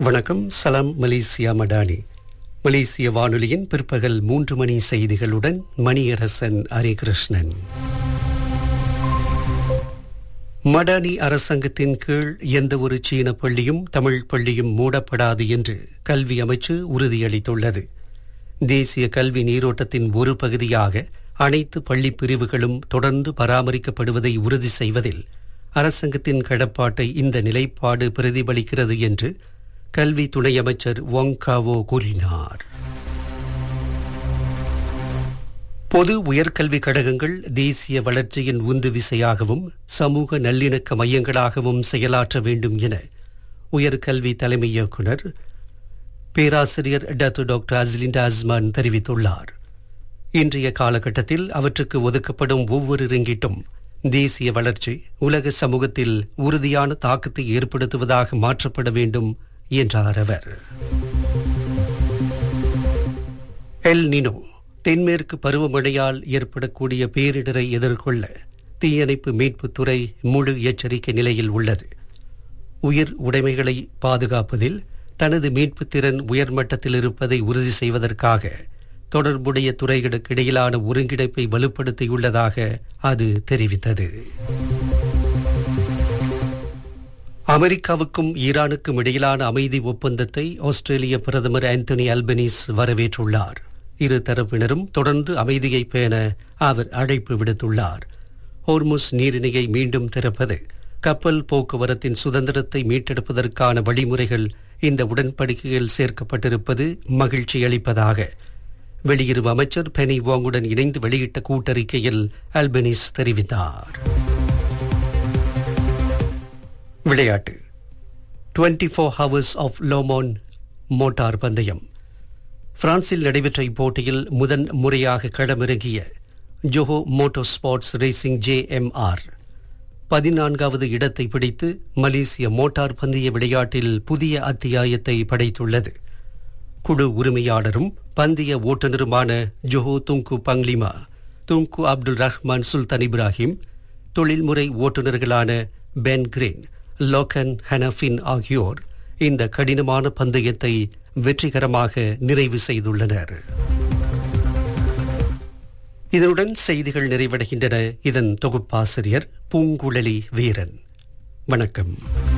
வணக்கம் சலாம் மலேசியா மடானி மலேசிய வானொலியின் பிற்பகல் மூன்று மணி செய்திகளுடன் மணியரசன் ஹரிகிருஷ்ணன் மடானி அரசாங்கத்தின் கீழ் எந்த ஒரு சீன பள்ளியும் தமிழ் பள்ளியும் மூடப்படாது என்று கல்வி அமைச்சு உறுதியளித்துள்ளது தேசிய கல்வி நீரோட்டத்தின் ஒரு பகுதியாக அனைத்து பள்ளி பிரிவுகளும் தொடர்ந்து பராமரிக்கப்படுவதை உறுதி செய்வதில் அரசாங்கத்தின் கடப்பாட்டை இந்த நிலைப்பாடு பிரதிபலிக்கிறது என்று கல்வி துணை அமைச்சர் ஒங்காவோ கூறினார் பொது உயர்கல்வி கழகங்கள் தேசிய வளர்ச்சியின் உந்து விசையாகவும் சமூக நல்லிணக்க மையங்களாகவும் செயலாற்ற வேண்டும் என உயர்கல்வி தலைமை இயக்குநர் பேராசிரியர் டத்து டாக்டர் அஸ்லிண்டா அஸ்மான் தெரிவித்துள்ளார் இன்றைய காலகட்டத்தில் அவற்றுக்கு ஒதுக்கப்படும் ஒவ்வொரு ரிங்கிட்டும் தேசிய வளர்ச்சி உலக சமூகத்தில் உறுதியான தாக்கத்தை ஏற்படுத்துவதாக மாற்றப்பட வேண்டும் என்றார் அவர் எல் நினோ தென்மேற்கு பருவமழையால் ஏற்படக்கூடிய பேரிடரை எதிர்கொள்ள தீயணைப்பு மீட்புத்துறை முழு எச்சரிக்கை நிலையில் உள்ளது உயிர் உடைமைகளை பாதுகாப்பதில் தனது மீட்புத் திறன் உயர்மட்டத்தில் இருப்பதை உறுதி செய்வதற்காக தொடர்புடைய துறைகளுக்கு இடையிலான ஒருங்கிணைப்பை வலுப்படுத்தியுள்ளதாக அது தெரிவித்தது அமெரிக்காவுக்கும் ஈரானுக்கும் இடையிலான அமைதி ஒப்பந்தத்தை ஆஸ்திரேலிய பிரதமர் ஆந்தனி அல்பனீஸ் வரவேற்றுள்ளார் இரு தரப்பினரும் தொடர்ந்து அமைதியை பேண அவர் அழைப்பு விடுத்துள்ளார் ஹோர்முஸ் நீரிணையை மீண்டும் திறப்பது கப்பல் போக்குவரத்தின் சுதந்திரத்தை மீட்டெடுப்பதற்கான வழிமுறைகள் இந்த உடன்படிக்கையில் சேர்க்கப்பட்டிருப்பது மகிழ்ச்சி அளிப்பதாக வெளியுறவு அமைச்சர் பெனி வாங்குடன் இணைந்து வெளியிட்ட கூட்டறிக்கையில் அல்பனீஸ் தெரிவித்தார் விளையாட்டு twenty four hours of Le Mans motor பந்தயம் பிரான்சில் நடைபெற்ற இப்போட்டியில் முதன் முறையாக களமிறங்கிய Johor moto sports racing JMR பதினான்காவது இடத்தை பிடித்து மலேசிய மோட்டார் பந்தய விளையாட்டில் புதிய அத்தியாயத்தை படைத்துள்ளது குழு உரிமையாளரும் பந்தய ஓட்டுநருமான Johor Tunku Panglima Tunku Abdul Rahman Sultan Ibrahim தொழில்முறை ஓட்டுநர்களான பென் கிரேன் லோகன் ஹனஃபின் ஆகியோர் இந்த கடினமான பந்தயத்தை வெற்றிகரமாக நிறைவு செய்துள்ளனர் இதனுடன் செய்திகள் நிறைவடைகின்றன இதன் தொகுப்பாசிரியர் பூங்குழலி வீரன் வணக்கம்